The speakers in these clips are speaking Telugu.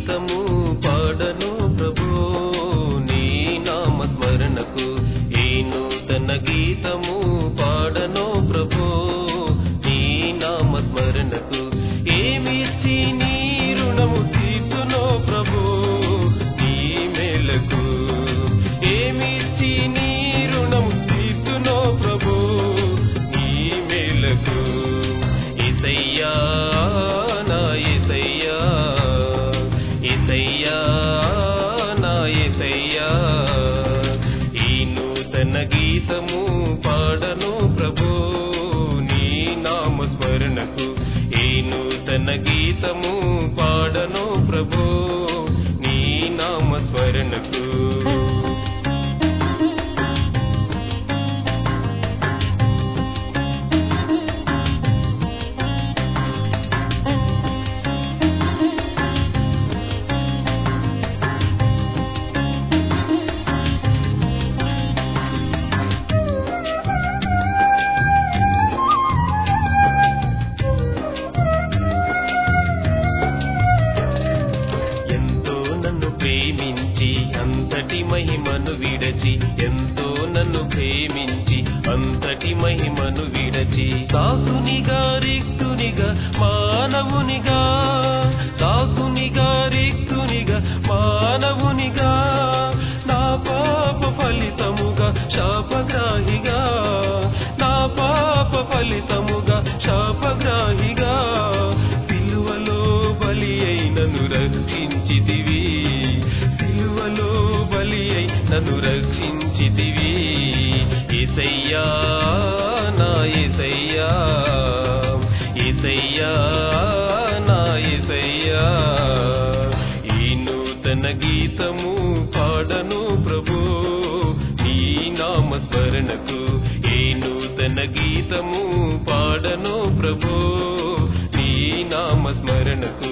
గీతము పాడను ప్రభు నీ నామ స్మరణకు ఈ నూతన గీతము పాడను ప్రభు నీ నామ స్మరణకు ఏమిచ్చి నీ రుణము తీర్చునో ప్రభు నీ మేలకు ఏమిచ్చి నీ రుణము తీర్చునో ప్రభు నీ మేలకు ఇసయ్యా నా ఇసయ్యా ఇసయ్యా నా ఇసయ్యా ఈ నూతన గీతము పాడను ప్రభు నీ నామ స్మరణకు ఈ నూతన గీతము పాడను ప్రభు నీ నామ స్మరణకు ఎంతో నన్ను ప్రేమించి అంతటి మహిమను విడచి ఎంతో నన్ను ప్రేమించి అంతటి మహిమను విడచి దాసునిగా రిక్తునిగా మానవునిగా దాసునిగా రిక్తునిగా మానవునిగా నా పాప ఫలితముగా శాపగ్రాహిగా నా పాప ఫలితముగా శాపగ్రాహిగా సిలువలో బలి అయి నన్ను రక్షించితివి సిలువలో బలి అయి నన్ను రక్షించితివి ఇసయ్యా నా ఇసయ్యా ఇసయ్యా నా ఇసయ్యా ఈ నూతన గీతము పాడను ప్రభు నీ నామ స్మరణకు ఈ నూతన గీతము పాడను ప్రభు నీ నామ స్మరణకు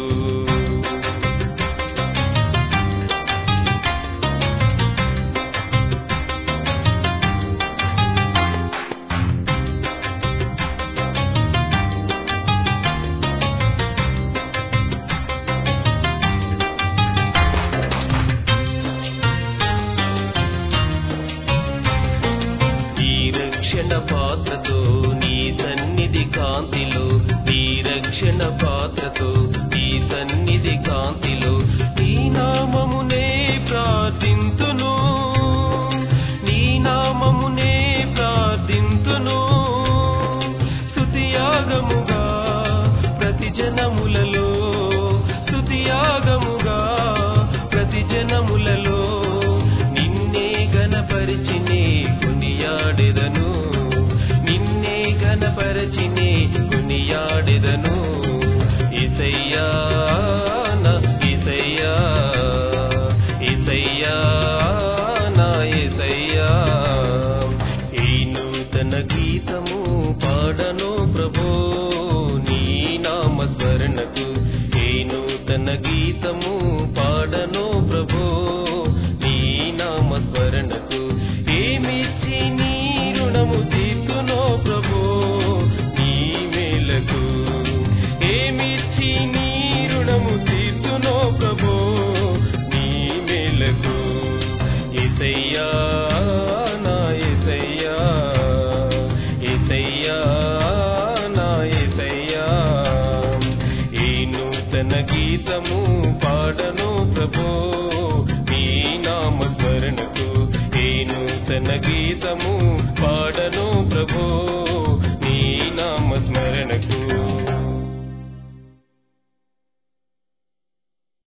ఈ రక్షణ పాత్రతో నీ సన్నిధి కాంతిలో నీ రక్షణ పాత్రతో నీ సన్నిధి కాంతిలో నీ నామమునే ప్రార్థింతును నీ నామమునే ప్రార్థింతును స్తుతియాగముగా ప్రతి జనములలో స్తుతియాగముగా ప్రతి జనములలో నిన్నే గణపరిచినే కొనియాడెదను నిన్నే గణపరచినే కొనియాడెదను ఇసయ్యా నా ఇసయ్యా ఇసయ్యా నా ఇసయ్యా ఈ నూతన గీతము పాడను ప్రభు నీ నామ స్మరణకు ఈ నూతన గీతము పాడను ప్రభు నీ నామ స్మరణకు ఏమిచ్చి నీ రుణము తీర్చునో ప్రభు నీ మేలకు ఏమిచ్చి నీ రుణము తీర్చునో ప్రభు నీ మేలకు ఇసయ్యా నా ఇసయ్యా ఇసయ్యా నా ఇసయ్యా ఈ నూతన గీతము పాడను ప్రభు నీ నామ స్మరణకు ఈ నూతన గీతము పాడను ప్రభు